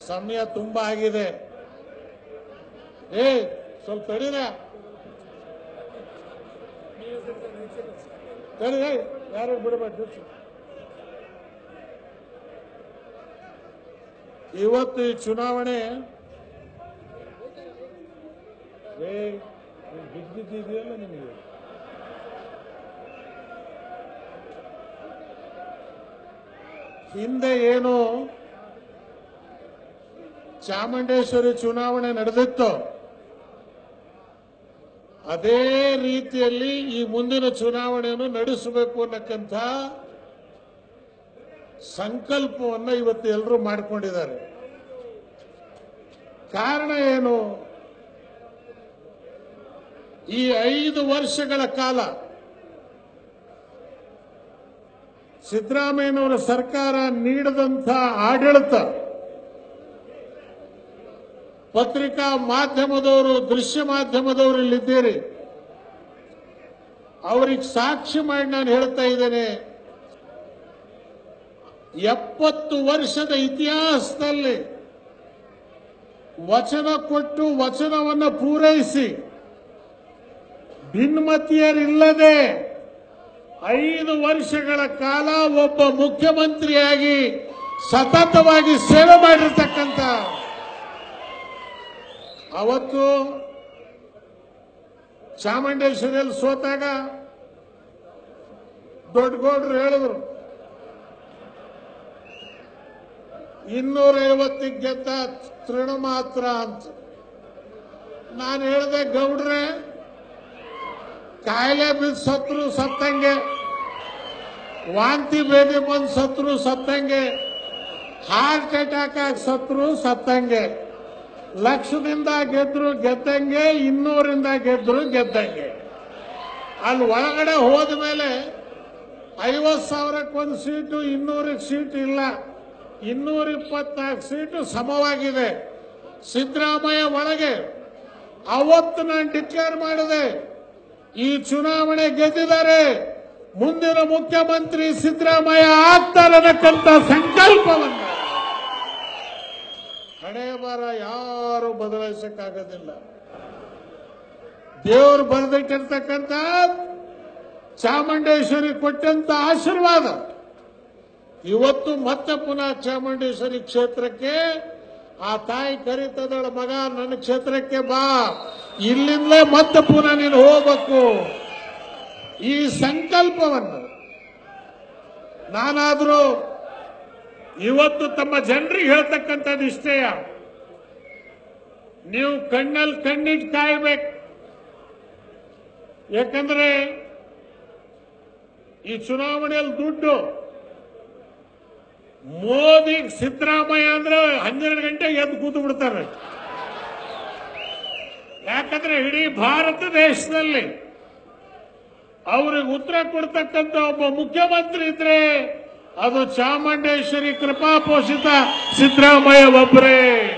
ಸಮಯ ತುಂಬಾ ಆಗಿದೆ ಏ ಸ್ವಲ್ಪ ತಡೀರ ತಡಿ ಯಾರು ಬಿಡಬೇಕು ಇವತ್ತು ಈ ಚುನಾವಣೆ ಏ ಬಿದ್ದಿದೆಯಲ್ಲ ನಿಮಗೆ ಹಿಂದೆ ಏನು ಚಾಮುಂಡೇಶ್ವರಿ ಚುನಾವಣೆ ನಡೆದಿತ್ತು ಅದೇ ರೀತಿಯಲ್ಲಿ ಈ ಮುಂದಿನ ಚುನಾವಣೆಯನ್ನು ನಡೆಸಬೇಕು ಅನ್ನಕ್ಕಂಥ ಸಂಕಲ್ಪವನ್ನ ಇವತ್ತು ಎಲ್ಲರೂ ಮಾಡಿಕೊಂಡಿದ್ದಾರೆ ಕಾರಣ ಏನು ಈ ಐದು ವರ್ಷಗಳ ಕಾಲ ಸಿದ್ದರಾಮಯ್ಯನವರ ಸರ್ಕಾರ ನೀಡದಂಥ ಆಡಳಿತ ಪತ್ರಿಕಾ ಮಾಧ್ಯಮದವರು ದೃಶ್ಯ ಮಾಧ್ಯಮದವರು ಇಲ್ಲಿದ್ದೀರಿ ಅವ್ರಿಗೆ ಸಾಕ್ಷಿ ಮಾಡಿ ನಾನು ಹೇಳ್ತಾ ಇದ್ದೇನೆ ಎಪ್ಪತ್ತು ವರ್ಷದ ಇತಿಹಾಸದಲ್ಲಿ ವಚನ ಕೊಟ್ಟು ವಚನವನ್ನು ಪೂರೈಸಿ ಭಿನ್ನಮತೀಯರಿಲ್ಲದೆ ಐದು ವರ್ಷಗಳ ಕಾಲ ಒಬ್ಬ ಮುಖ್ಯಮಂತ್ರಿಯಾಗಿ ಸತತವಾಗಿ ಸೇವೆ ಮಾಡಿರ್ತಕ್ಕಂಥ ಅವತ್ತು ಚಾಮುಂಡೇಶ್ವರಿಯಲ್ಲಿ ಸೋತಾಗ ದೊಡ್ಡಗೌಡರು ಹೇಳಿದ್ರು ಇನ್ನೂರ ಐವತ್ತಿಗೆ ಗೆದ್ದ ತೃಣ ಮಾತ್ರ ಅಂತ ನಾನು ಹೇಳಿದೆ ಗೌಡ್ರೆ ಕಾಯಿಲೆ ಬಿದ್ದು ಸತ್ರು ಸತ್ತಂಗೆ ವಾಂತಿ ಭೇದಿ ಬಂದು ಸತ್ರು ಸತ್ತಂಗೆ ಹಾರ್ಟ್ ಅಟ್ಯಾಕ್ ಆಗಿ ಸತ್ರು ಸತ್ತಂಗೆ ಲಕ್ಷದಿಂದ ಗೆದ್ರು ಗೆದ್ದಂಗೆ ಇನ್ನೂರಿಂದ ಗೆದ್ರು ಗೆದ್ದಂಗೆ ಅಲ್ಲಿ ಒಳಗಡೆ ಹೋದ ಮೇಲೆ ಐವತ್ತು ಸಾವಿರಕ್ಕೆ ಒಂದು ಸೀಟು ಇನ್ನೂರಕ್ಕೆ ಸೀಟ್ ಇಲ್ಲ ಇನ್ನೂರ ಇಪ್ಪತ್ನಾಲ್ಕು ಸೀಟು ಸಮವಾಗಿದೆ ಸಿದ್ದರಾಮಯ್ಯ ಒಳಗೆ ಅವತ್ತು ನಾನು ಡಿಕ್ಲೇರ್ ಮಾಡಿದೆ ಈ ಚುನಾವಣೆ ಗೆದ್ದಿದ್ದಾರೆ ಮುಂದಿನ ಮುಖ್ಯಮಂತ್ರಿ ಸಿದ್ದರಾಮಯ್ಯ ಆಗ್ತಾರೆ ಅನ್ನಕ್ಕಂಥ ಸಂಕಲ್ಪವನ್ನು ಹಣೆ ಬರ ಯಾರು ಬದಲಾಯಿಸಕ್ಕಾಗೋದಿಲ್ಲ ದೇವರು ಬರೆದಿಟ್ಟಿರ್ತಕ್ಕಂಥ ಚಾಮುಂಡೇಶ್ವರಿ ಕೊಟ್ಟಂತ ಆಶೀರ್ವಾದ ಇವತ್ತು ಮತ್ತೆ ಪುನಃ ಚಾಮುಂಡೇಶ್ವರಿ ಕ್ಷೇತ್ರಕ್ಕೆ ಆ ತಾಯಿ ಕರೀತದಳ ಮಗ ನನ್ನ ಕ್ಷೇತ್ರಕ್ಕೆ ಬಾ ಇಲ್ಲಿಂದಲೇ ಮತ್ತೆ ಪುನಃ ನೀನು ಹೋಗ್ಬೇಕು ಈ ಸಂಕಲ್ಪವನ್ನು ನಾನಾದರೂ ಇವತ್ತು ತಮ್ಮ ಜನರಿಗೆ ಹೇಳ್ತಕ್ಕಂಥದ್ದು ಇಷ್ಟೇಯ ನೀವು ಕಣ್ಣಲ್ಲಿ ಕಣ್ಣಿಟ್ಟು ಕಾಯ್ಬೇಕು ಯಾಕಂದ್ರೆ ಈ ಚುನಾವಣೆಯಲ್ಲಿ ದುಡ್ಡು ಮೋದಿ ಸಿದ್ದರಾಮಯ್ಯ ಅಂದ್ರೆ ಹನ್ನೆರಡು ಗಂಟೆಗೆ ಎದ್ದು ಕೂತು ಬಿಡ್ತಾರೆ ಯಾಕಂದ್ರೆ ಇಡೀ ಭಾರತ ದೇಶದಲ್ಲಿ ಅವ್ರಿಗೆ ಉತ್ತರ ಕೊಡ್ತಕ್ಕಂಥ ಒಬ್ಬ ಮುಖ್ಯಮಂತ್ರಿ ಇದ್ರೆ ಅದು ಚಾಮುಂಡೇಶ್ವರಿ ಕೃಪಾಪೋಷಿತ ಸಿದ್ದರಾಮಯ್ಯ ಒಬ್ಬರೇ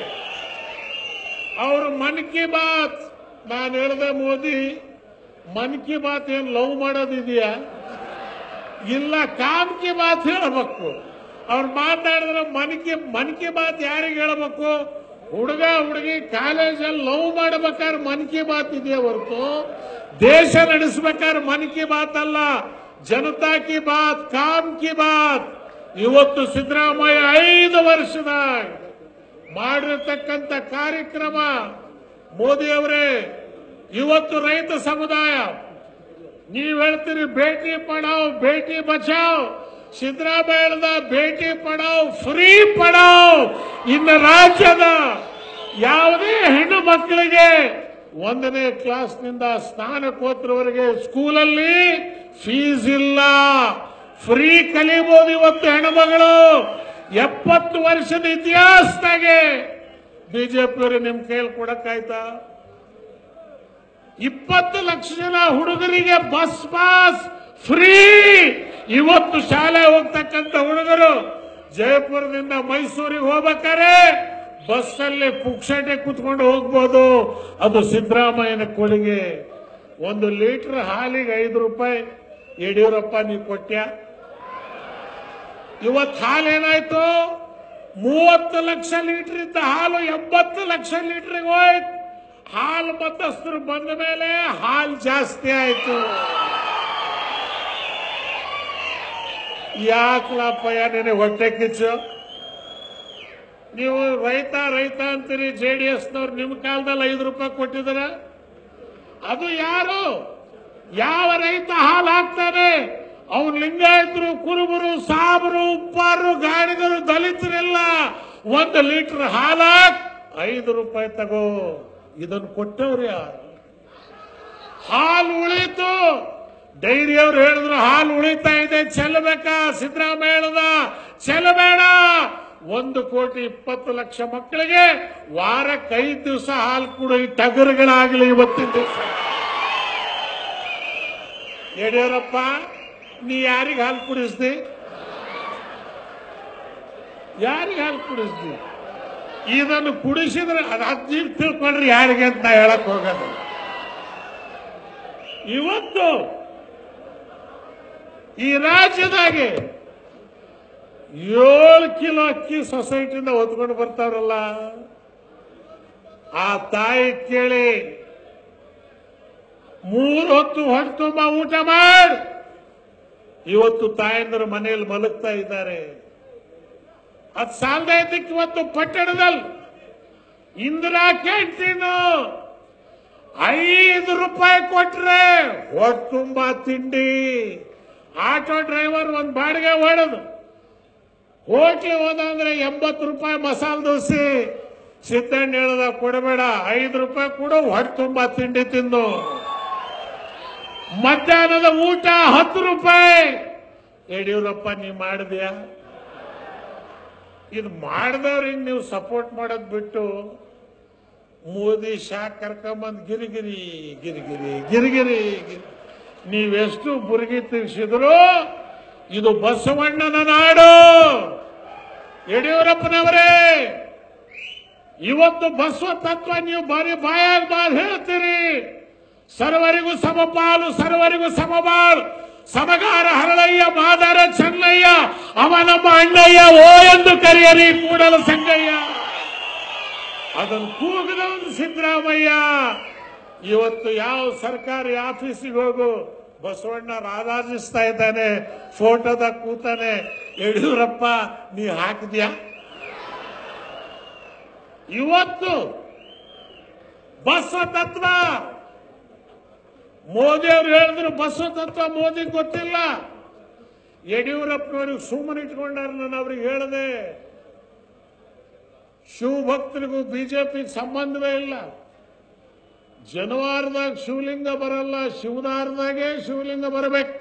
ಅವರು ಮನ್ ಕಿ ಬಾತ್ ನಾನು ಹೇಳಿದೆ ಮೋದಿ ಮನ್ ಕಿ ಬಾತ್ ಏನ್ ಲವ್ ಮಾಡೋದಿದೆಯಾ ಇಲ್ಲ ಕಾಮ್ ಕಿ ಬಾತ್ ಹೇಳಬೇಕು ಅವ್ರು ಮಾತಾಡಿದ್ರೆ ಮನ್ ಕಿ ಮನ್ ಕಿ ಬಾತ್ ಯಾರಿಗೆ ಹೇಳಬೇಕು ಹುಡುಗ ಹುಡುಗಿ ಕಾಲೇಜಲ್ಲಿ ಲವ್ ಮಾಡ್ಬೇಕಾದ್ರೆ ಮನ್ ಕಿ ಬಾತ್ ಇದೆಯಾ ಹೊರತು ದೇಶ ನಡೆಸಬೇಕಾದ್ರೆ ಮನ್ ಕಿ ಬಾತ್ ಅಲ್ಲ ಜನತಾ ಕಿ ಬಾತ್ ಕಾಮ್ ಕಿ ಬಾತ್ ಇವತ್ತು ಸಿದ್ದರಾಮಯ್ಯ ಐದು ವರ್ಷದ ಮಾಡಿರತಕ್ಕಂಥ ಕಾರ್ಯಕ್ರಮ ಮೋದಿ ಅವರೇ ಇವತ್ತು ರೈತ ಸಮುದಾಯ ನೀವ್ ಹೇಳ್ತೀರಿ ಭೇಟಿ ಪಡಾವ್ ಭೇಟಿ ಬಚಾವ್ ಸಿದ್ದರಾಮಯ್ಯ ಹೇಳ್ದ ಭೇಟಿ ಪಡಾವ್ ಫ್ರೀ ಪಡಾವ್ ಇನ್ನು ರಾಜ್ಯದ ಯಾವುದೇ ಹೆಣ್ಣು ಮಕ್ಕಳಿಗೆ ಒಂದನೇ ಕ್ಲಾಸ್ನಿಂದ ಸ್ನಾನಕೋತ್ರವರೆಗೆ ಸ್ಕೂಲಲ್ಲಿ ಫೀಸ್ ಇಲ್ಲ ಫ್ರೀ ಕಲಿಬಹುದು ಇವತ್ತು ಹೆಣ್ಮಗಳು ಎಪ್ಪತ್ತು ವರ್ಷದ ಇತಿಹಾಸದಾಗೆ ಬಿಜೆಪಿಯವರು ನಿಮ್ ಕೈಯಲ್ಲಿ ಕೊಡಕ್ಕಾಯ್ತಾ ಇಪ್ಪತ್ತು ಲಕ್ಷ ಜನ ಹುಡುಗರಿಗೆ ಬಸ್ ಪಾಸ್ ಫ್ರೀ ಇವತ್ತು ಶಾಲೆ ಹೋಗ್ತಕ್ಕಂಥ ಹುಡುಗರು ಜಯಪುರದಿಂದ ಮೈಸೂರಿಗೆ ಹೋಗ್ಬೇಕಾರೆ ಬಸ್ಸಲ್ಲಿ ಪುಕ್ಷಟೆ ಕುತ್ಕೊಂಡು ಹೋಗ್ಬೋದು ಅದು ಸಿದ್ದರಾಮಯ್ಯನ ಕೊಡುಗೆ ಒಂದು ಲೀಟರ್ ಹಾಲಿಗೆ ಐದು ರೂಪಾಯಿ ಯಡಿಯೂರಪ್ಪ ನೀವು ಕೊಟ್ಯ ಇವತ್ತು ಹಾಲೇನಾಯ್ತು ಮೂವತ್ತು ಲಕ್ಷ ಲೀಟರ್ ಇದ್ದ ಹಾಲು ಎಂಬತ್ತು ಲಕ್ಷ ಲೀಟರ್ಗೆ ಹೋಯ್ತು ಹಾಲು ಮತಸ್ಥರು ಬಂದ ಮೇಲೆ ಹಾಲು ಜಾಸ್ತಿ ಆಯ್ತು ಯಾಕಲಪ್ಪಯ್ಯ ನಿನಗೆ ಹೊಟ್ಟೆ ಕಿಚ್ಚು ನೀವು ರೈತ ರೈತ ಅಂತೀರಿ ಜೆ ಡಿ ಎಸ್ನವ್ರು ನಿಮ್ಮ ಕಾಲದಲ್ಲಿ ಐದು ರೂಪಾಯಿ ಕೊಟ್ಟಿದ್ರ ಅದು ಯಾರು ಯಾವ ರೈತ ಹಾಲು ಹಾಕ್ತಾನೆ ಅವನು ಲಿಂಗಾಯತರು ಕುರುಬರು ಸಾಬರು ಉಪ್ಪಾರು ಗಾಣಿಗರು ದಲಿತರೆಲ್ಲ ಒಂದು ಲೀಟರ್ ಹಾಲ ಐದು ರೂಪಾಯಿ ತಗೋ ಇದನ್ನು ಕೊಟ್ಟವ್ರು ಯಾರು ಹಾಲು ಉಳಿತು ಡೈರಿಯವ್ರು ಹೇಳಿದ್ರು ಹಾಲು ಉಳಿತಾ ಇದೆ ಚೆಲ್ಲಬೇಕಾ ಸಿದ್ದರಾಮಯ್ಯ ಹೇಳ್ದ ಚೆಲ್ಲಬೇಡ ಒಂದು ಕೋಟಿ ಇಪ್ಪತ್ತು ಲಕ್ಷ ಮಕ್ಕಳಿಗೆ ವಾರಕ್ಕೆ ಐದು ದಿವಸ ಹಾಲು ಕೊಡು ಈ ಟಗರುಗಳಾಗಲಿ ಇವತ್ತಿನ ದಿವಸ ಯಡಿಯೂರಪ್ಪ ನೀ ಯಾರಿಗೆ ಹಾಲು ಕುಡಿಸ್ದಿ ಯಾರಿಗೆ ಹಾಲು ಕುಡಿಸ್ದಿ ಇದನ್ನು ಕುಡಿಸಿದ್ರೆ ಅದು ಹದಿನೈದು ತಿಳ್ಕೊಂಡ್ರೆ ಯಾರಿಗೆ ಅಂತ ನಾ ಹೇಳಕ್ ಹೋಗೋದು ಇವತ್ತು ಈ ರಾಜ್ಯದಾಗೆ ಏಳು ಕಿಲೋ ಅಕ್ಕಿ ಸೊಸೈಟಿಯಿಂದ ಹೊತ್ಕೊಂಡು ಬರ್ತಾರಲ್ಲ ಆ ತಾಯಿ ಕೇಳಿ ಮೂರು ಹೊತ್ತು ಹೊಟ್ಟೆ ತುಂಬ ಊಟ ಮಾಡಿ ಇವತ್ತು ತಾಯಂದಿರು ಮನೆಯಲ್ಲಿ ಮಲಗ್ತಾ ಇದ್ದಾರೆ ಅದ್ ಸಾಲದ ಇದಕ್ಕೆ ಇವತ್ತು ಪಟ್ಟಣದಲ್ಲಿ ಇಂದಿರಾ ಕ್ಯಾಂಟೀನು ಐದು ರೂಪಾಯಿ ಕೊಟ್ರೆ ಹೊಟ್ಟೆ ತುಂಬಾ ತಿಂಡಿ ಆಟೋ ಡ್ರೈವರ್ ಒಂದ್ ಬಾಡಿಗೆ ಹೊಡೆದು ಹೋಟ್ಲಿಗೆ ಹೋದ ಅಂದ್ರೆ ಎಂಬತ್ತು ರೂಪಾಯಿ ಮಸಾಲೆ ದೋಸೆ ಸಿದ್ದಣ್ಣ ಹೇಳ್ದ ಕೊಡಬೇಡ ಐದು ರೂಪಾಯಿ ಕೊಡು ಹೊಟ್ಟೆ ತುಂಬಾ ತಿಂಡಿ ತಿಂದು ಮಧ್ಯಾಹ್ನದ ಊಟ ಹತ್ತು ರೂಪಾಯಿ ಯಡಿಯೂರಪ್ಪ ನೀ ಮಾಡಿದ್ಯಾ ಇದು ಮಾಡಿದವ್ರಿಗೆ ನೀವು ಸಪೋರ್ಟ್ ಮಾಡೋದ್ ಬಿಟ್ಟು ಮೋದಿ ಶಾಕ್ ಕರ್ಕೊಂಬಂದ್ ಗಿರಿಗಿರಿ ಗಿರಿಗಿರಿ ಗಿರಿಗಿರಿ ಗಿರಿ ನೀವೆಷ್ಟು ಬುರುಗಿ ತಿರ್ಸಿದ್ರು ಇದು ಬಸವಣ್ಣನ ನಾಡು ಯಡಿಯೂರಪ್ಪನವರೇ ಇವತ್ತು ಬಸವ ತತ್ವ ನೀವು ಬಾರಿ ಬಾಯಾಗ ಬಾಲ್ ಹೇಳ್ತೀರಿ ಸರ್ವರಿಗೂ ಸಮಪಾಲು ಸರ್ವರಿಗೂ ಸಮಬಾಳು ಸಮಗಾರ ಹರಳಯ್ಯ ಮಾದಾರ ಚೆನ್ನಯ್ಯ ಅವ ನಮ್ಮ ಅಣ್ಣಯ್ಯ ಓ ಎಂದು ಕರೆಯರಿ ಕೂಡಲ ಸಂಗಯ್ಯ ಅದನ್ನು ಕೂಗದವನು ಸಿದ್ದರಾಮಯ್ಯ ಇವತ್ತು ಯಾವ ಸರ್ಕಾರಿ ಆಫೀಸಿಗೆ ಹೋಗು ಬಸವಣ್ಣ ರಾಧಾರಿಸ್ತಾ ಇದ್ದಾನೆ ಫೋಟೋದ ಕೂತಾನೆ ಯಡಿಯೂರಪ್ಪ ನೀ ಹಾಕಿದ್ಯಾ ಇವತ್ತು ಬಸವ ತತ್ವ ಮೋದಿ ಅವರು ಹೇಳಿದ್ರು ಬಸವ ತತ್ವ ಮೋದಿ ಗೊತ್ತಿಲ್ಲ ಯಡಿಯೂರಪ್ಪನವ್ರಿಗೆ ಸುಮ್ಮನೆ ಇಟ್ಕೊಂಡಾರ ನಾನು ಅವ್ರಿಗೆ ಹೇಳಿದೆ ಶಿವಭಕ್ತರಿಗೂ ಬಿಜೆಪಿಗೆ ಸಂಬಂಧವೇ ಇಲ್ಲ ಜನವಾರದಾಗ ಶಿವಲಿಂಗ ಬರಲ್ಲ ಶಿವನಾರದಾಗೆ ಶಿವಲಿಂಗ ಬರಬೇಕು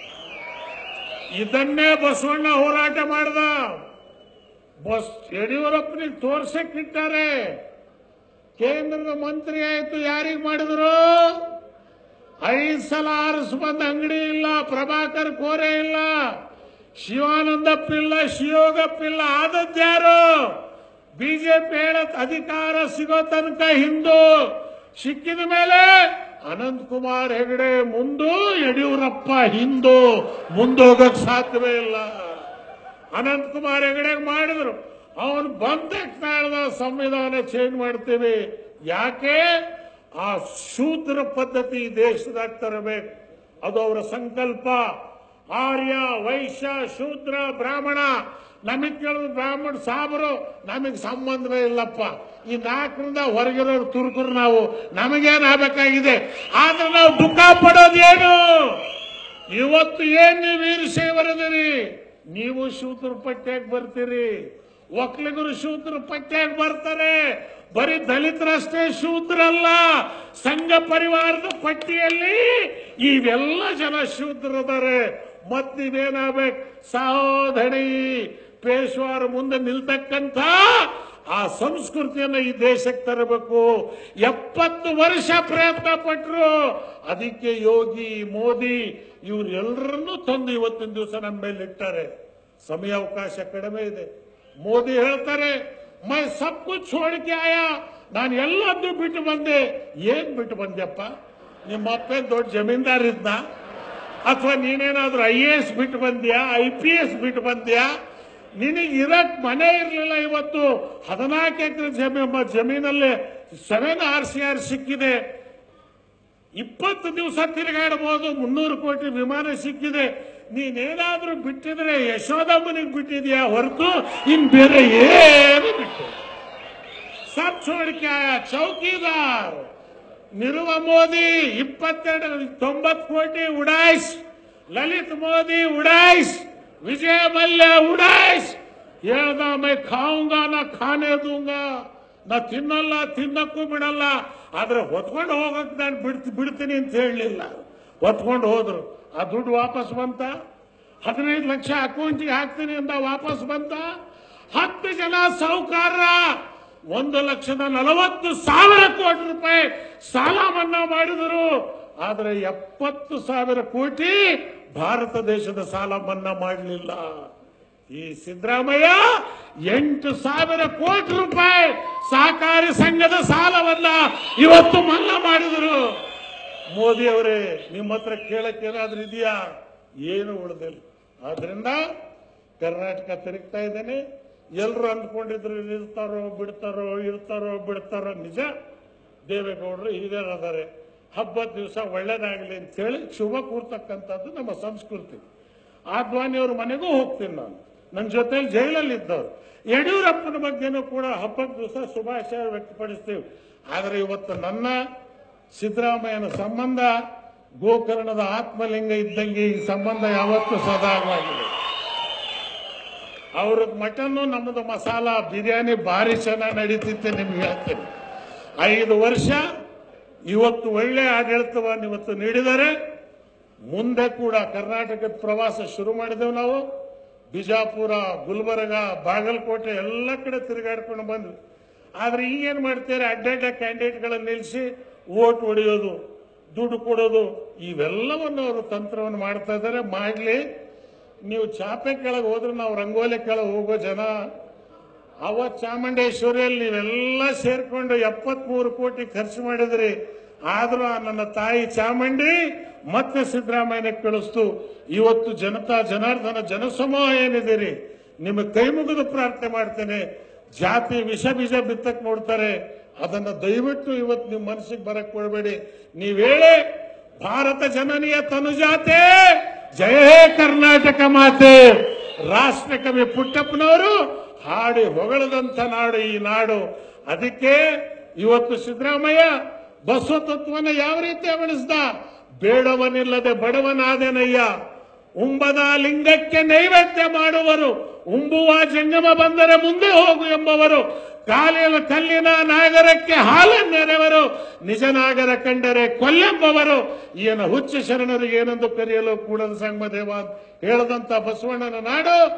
ಇದನ್ನೇ ಬಸವಣ್ಣ ಹೋರಾಟ ಮಾಡ್ದ ಬಸ್ ಯಡಿಯೂರಪ್ಪನಿಗೆ ತೋರ್ಸಕ್ಕಿಟ್ಟಾರೆ ಕೇಂದ್ರದ ಮಂತ್ರಿ ಆಯ್ತು ಯಾರಿಗೆ ಮಾಡಿದ್ರು ಐದು ಸಲ ಆರಿಸ್ ಬಂದ ಅಂಗಡಿ ಇಲ್ಲ ಪ್ರಭಾಕರ್ ಕೋರೆ ಇಲ್ಲ ಶಿವಾನಂದಪ್ಪ ಇಲ್ಲ ಶಿವೋಗಪ್ಪ ಇಲ್ಲ ಆದದ್ಯಾರು ಬಿಜೆಪಿ ಹೇಳತ್ ಅಧಿಕಾರ ಸಿಗೋ ತನಕ ಹಿಂದೂ ಸಿಕ್ಕಿದ ಮೇಲೆ ಅನಂತ್ ಕುಮಾರ್ ಹೆಗಡೆ ಮುಂದು ಯಡಿಯೂರಪ್ಪ ಹಿಂದೂ ಮುಂದೋಗಕ್ ಸಾಧ್ಯವೇ ಇಲ್ಲ ಅನಂತ್ ಕುಮಾರ್ ಹೆಗಡೆ ಮಾಡಿದ್ರು ಅವನು ಬಂದ ಹೇಳ್ದ ಸಂವಿಧಾನ ಚೇಂಜ್ ಮಾಡ್ತೀವಿ ಯಾಕೆ ಆ ಶೂದ್ರ ಪದ್ಧತಿ ಈ ದೇಶದಾಗ ತರಬೇಕು ಅದು ಅವರ ಸಂಕಲ್ಪ ಆರ್ಯ ವೈಶ್ಯ ಶೂದ್ರ ಬ್ರಾಹ್ಮಣ ನಮಗ್ ಕೇಳಿದ್ರು ಬ್ರಾಹ್ಮಣ ಸಾಬರು ನಮಗ್ ಸಂಬಂಧವೇ ಇಲ್ಲಪ್ಪ ಈ ನಾಲ್ಕರಿಂದ ಹೊರಗಿರೋರು ತುರುಕರು ನಾವು ನಮಗೇನ್ ಆಗ್ಬೇಕಾಗಿದೆ ಆದ್ರೆ ನಾವು ದುಃಖ ಪಡೋದೇನು ಇವತ್ತು ಏನ್ ನೀವು ವೀರಶೈವರದಿರಿ ನೀವು ಶೂದ್ರ ಪಟ್ಟ್ಯಾಗ ಬರ್ತೀರಿ ಒಕ್ಕಲಿಗರು ಶೂದ್ರ ಪಟ್ಟ್ಯಾಗ ಬರ್ತಾರೆ ಬರೀ ದಲಿತರಷ್ಟೇ ಶೂದ್ರಲ್ಲ ಸಂಘ ಪರಿವಾರದ ಪಟ್ಟಿಯಲ್ಲಿ ಇವೆಲ್ಲ ಜನ ಶೂದ್ರದಾರೆ ಮತ್ ನೀವೇನಾಗ್ಬೇಕು ಸಹೋದರಿ ಪೇಶ್ವಾರ ಮುಂದೆ ನಿಲ್ತಕ್ಕಂಥ ಆ ಸಂಸ್ಕೃತಿಯನ್ನ ಈ ದೇಶಕ್ಕೆ ತರಬೇಕು ಎಪ್ಪತ್ತು ವರ್ಷ ಪ್ರಯತ್ನ ಪಟ್ಟರು ಅದಕ್ಕೆ ಯೋಗಿ ಮೋದಿ ಇವ್ರು ಎಲ್ಲರನ್ನೂ ತಂದು ಇವತ್ತಿನ ದಿವಸ ನಮ್ಮ ಮೇಲೆ ಇಟ್ಟಾರೆ ಸಮಯಾವಕಾಶ ಕಡಿಮೆ ಇದೆ ಮೋದಿ ಹೇಳ್ತಾರೆ ಮೈ ಸಬ್ ಕುಚ್ छोड़के ಆಯಾ ನಾನು ಎಲ್ಲದ್ದು ಬಿಟ್ಟು ಬಂದೆ ಏನ್ ಬಿಟ್ಟು ಬಂದ್ಯಪ್ಪ ನಿಮ್ಮ ಅಪ್ಪೇನ್ ದೊಡ್ಡ ಜಮೀನ್ದಾರ್ ಇದ್ದ ಅಥವಾ ನೀನೇನಾದ್ರೂ ಐ ಎ ಎಸ್ ಬಿಟ್ಟು ಬಂದ್ಯಾ ಐ ಪಿ ಎಸ್ ಬಿಟ್ಟು ಬಂದ್ಯಾ ನಿನಗೆ ಇರಕ್ ಮನೆ ಇರಲಿಲ್ಲ ಇವತ್ತು ಹದಿನಾಲ್ಕು ಎಕರೆ ಜಮೀ ಜಮೀನಲ್ಲಿ ಸೆವೆನ್ ಆರ್ ಸಿ ಆರ್ ಸಿಕ್ಕಿದೆ ಇಪ್ಪತ್ತು ದಿವಸ ತಿರುಗಾಡಬಹುದು ಮುನ್ನೂರು ಕೋಟಿ ವಿಮಾನ ಸಿಕ್ಕಿದೆ ನೀನೇನಾದ್ರೂ ಬಿಟ್ಟಿದ್ರೆ ಯಶೋದಮ್ಮನಿಗೆ ಬಿಟ್ಟಿದ್ಯಾ ಹೊರತು ಇನ್ ಬೇರೆ ಏನು ಬಿಟ್ಟು सब छोड़ के आया चौकीदार ನಿರುವ ಮೋದಿ ಇಪ್ಪತ್ತೆರಡು ತೊಂಬತ್ತು ಕೋಟಿ ಉಡಾಯಿಸ್ ಲಲಿತ್ ಮೋದಿ ಉಡಾಯಿಸ್ ವಿಜಯ ಮಲ್ಯ ಉಡಾಯಿಸ್ ಹೇಳ್ದ ಮೈ ಖಾऊंಗ ನಾ ಖಾನೆ ದೂಂಗ ನಾ ತಿನ್ನಲ್ಲ ತಿನ್ನಕ್ಕೂ ಬಿಡಲ್ಲ ಆದ್ರೆ ಹೊತ್ಕೊಂಡು ಹೋಗಕ್ ನಾನು ಬಿಡ್ತಿ ಬಿಡ್ತೀನಿ ಅಂತ ಹೇಳಲಿಲ್ಲ ಹೊತ್ಕೊಂಡು ಹೋದ್ರು ಆ ದುಡ್ಡು ವಾಪಸ್ ಬಂತ ಹದಿನೈದು ಲಕ್ಷ ಅಕೌಂಟಿಗೆ ಹಾಕ್ತೀನಿ ಅಂತ ವಾಪಸ್ ಬಂತ ಹತ್ತು ಜನ ಸಾಹುಕಾರರ ಒಂದು ಲಕ್ಷದ ನಲವತ್ತು ಸಾವಿರ ಕೋಟಿ ರೂಪಾಯಿ ಸಾಲ ಮನ್ನಾ ಮಾಡಿದರು ಆದರೆ ಎಪ್ಪತ್ತು ಸಾವಿರ ಕೋಟಿ ಭಾರತ ದೇಶದ ಸಾಲ ಮನ್ನಾ ಮಾಡಲಿಲ್ಲ ಈ ಸಿದ್ದರಾಮಯ್ಯ ಎಂಟು ಸಾವಿರ ಕೋಟಿ ರೂಪಾಯಿ ಸಹಕಾರಿ ಸಂಘದ ಸಾಲವನ್ನ ಇವತ್ತು ಮನ್ನಾ ಮಾಡಿದರು ಮೋದಿ ಅವರೇ ನಿಮ್ಮ ಹತ್ರ ಕೇಳಕ್ಕೆ ಏನಾದ್ರೂ ಇದೆಯಾ ಏನು ಉಳಿದಿಲ್ಲ ಆದ್ರಿಂದ ಕರ್ನಾಟಕ ತಿರುಗ್ತಾ ಇದ್ದೇನೆ ಎಲ್ಲರೂ ಅಂದ್ಕೊಂಡಿದ್ರು ಇರ್ತಾರೋ ಬಿಡ್ತಾರೋ ಇರ್ತಾರೋ ಬಿಡ್ತಾರೋ ನಿಜ ದೇವೇಗೌಡರು ಹಿರಿಯರದಾರೆ ಹಬ್ಬದ ದಿವಸ ಒಳ್ಳೇದಾಗಲಿ ಅಂತ ಹೇಳಿ ಶುಭ ಕೂರ್ತಕ್ಕಂಥದ್ದು ನಮ್ಮ ಸಂಸ್ಕೃತಿ ಆದ್ವಾನಿಯವ್ರ ಮನೆಗೂ ಹೋಗ್ತೀನಿ ನಾನು ನನ್ನ ಜೊತೆಲಿ ಜೈಲಲ್ಲಿ ಇದ್ದವ್ರು ಯಡಿಯೂರಪ್ಪನ ಬಗ್ಗೆನೂ ಕೂಡ ಹಬ್ಬದ ದಿವಸ ಶುಭಾಶಯ ವ್ಯಕ್ತಪಡಿಸ್ತೀವಿ ಆದರೆ ಇವತ್ತು ನನ್ನ ಸಿದ್ದರಾಮಯ್ಯನ ಸಂಬಂಧ ಗೋಕರ್ಣದ ಆತ್ಮಲಿಂಗ ಇದ್ದಂಗೆ ಈ ಸಂಬಂಧ ಯಾವತ್ತೂ ಸದಾಗವಾಗಿದೆ ಅವ್ರದ್ದು ಮಟನ್ನು ನಮ್ಮದು ಮಸಾಲ ಬಿರಿಯಾನಿ ಭಾರಿ ಚೆನ್ನಾಗಿ ನಡೀತಿತ್ತೆ ನಿಮ್ಗೆ ಹೇಳ್ತೀನಿ ಐದು ವರ್ಷ ಇವತ್ತು ಒಳ್ಳೆ ಆಡಳಿತವನ್ನು ಇವತ್ತು ನೀಡಿದ್ದಾರೆ ಮುಂದೆ ಕೂಡ ಕರ್ನಾಟಕದ ಪ್ರವಾಸ ಶುರು ಮಾಡಿದೆವು ನಾವು ಬಿಜಾಪುರ ಗುಲ್ಬರ್ಗ ಬಾಗಲಕೋಟೆ ಎಲ್ಲ ಕಡೆ ತಿರುಗಾಡ್ಕೊಂಡು ಬಂದ್ವಿ ಆದ್ರೆ ಈಗೇನ್ ಮಾಡ್ತಾರೆ ಅಡ್ಡಡ್ಡ ಕ್ಯಾಂಡಿಡೇಟ್ಗಳನ್ನು ನಿಲ್ಲಿಸಿ ಓಟ್ ಹೊಡೆಯೋದು ದುಡ್ಡು ಕೊಡೋದು ಇವೆಲ್ಲವನ್ನು ಅವರು ತಂತ್ರವನ್ನು ಮಾಡ್ತಾ ಇದ್ದಾರೆ ಮಾಡಲಿ ನೀವು ಚಾಪೆ ಕೆಳಗೆ ಹೋದ್ರೆ ನಾವು ರಂಗೋಲಿ ಕೆಳಗೆ ಹೋಗೋ ಜನ ಅವತ್ ಚಾಮುಂಡೇಶ್ವರಿಯಲ್ಲಿ ನೀವೆಲ್ಲ ಸೇರ್ಕೊಂಡು ಎಪ್ಪತ್ಮೂರು ಕೋಟಿ ಖರ್ಚು ಮಾಡಿದ್ರಿ ಆದ್ರೂ ಆ ನನ್ನ ತಾಯಿ ಚಾಮುಂಡಿ ಮತ್ತೆ ಸಿದ್ದರಾಮಯ್ಯನ ಕಳಿಸ್ತು ಇವತ್ತು ಜನತಾ ಜನಾರ್ದನ ಜನಸಮೂಹ ಏನಿದ್ದೀರಿ ನಿಮಗೆ ಕೈ ಮುಗಿದು ಪ್ರಾರ್ಥನೆ ಮಾಡ್ತೇನೆ ಜಾತಿ ವಿಷ ಬೀಜ ಬಿತ್ತಕ್ ನೋಡ್ತಾರೆ ಅದನ್ನ ದಯವಿಟ್ಟು ಇವತ್ತು ನಿಮ್ಮ ಮನಸ್ಸಿಗೆ ಬರಕ್ ಕೊಡಬೇಡಿ ನೀವೇಳೆ ಭಾರತ ಜನನಿಯ ತನುಜಾತೆ ಜಯ ಹೇ ಕರ್ನಾಟಕ ಮಾತೆ ರಾಷ್ಟ್ರಕವಿ ಪುಟ್ಟಪ್ಪನವರು ಹಾಡಿ ಹೊಗಳದಂತ ನಾಡು ಈ ನಾಡು ಅದಕ್ಕೆ ಇವತ್ತು ಸಿದ್ದರಾಮಯ್ಯ ಬಸವ ತತ್ವನ ಯಾವ ರೀತಿ ಅವಳಿಸ್ದ ಬೇಡವನಿಲ್ಲದೆ ಬಡವನಾದೆನಯ್ಯ ಉಂಬದ ಲಿಂಗಕ್ಕೆ ನೈವೇದ್ಯ ಮಾಡುವರು ಉಂಬುವ ಜಂಗಮ ಬಂದರೆ ಮುಂದೆ ಹೋಗು ಎಂಬವರು ಕಾಲಿನ ಕಲ್ಲಿನ ನಾಗರಕ್ಕೆ ಹಾಲನ್ನೆರೆವರು ನಿಜ ನಾಗರ ಕಂಡರೆ ಕೊಲ್ಲೆಂಬವರು ಈಯನ ಹುಚ್ಚ ಶರಣರಿಗೆ ಏನೆಂದು ಕರೆಯಲು ಕೂಡದ ಸಂಗಮದೇವ ಅಂತ ಹೇಳದಂತ ಬಸವಣ್ಣನ ನಾಡು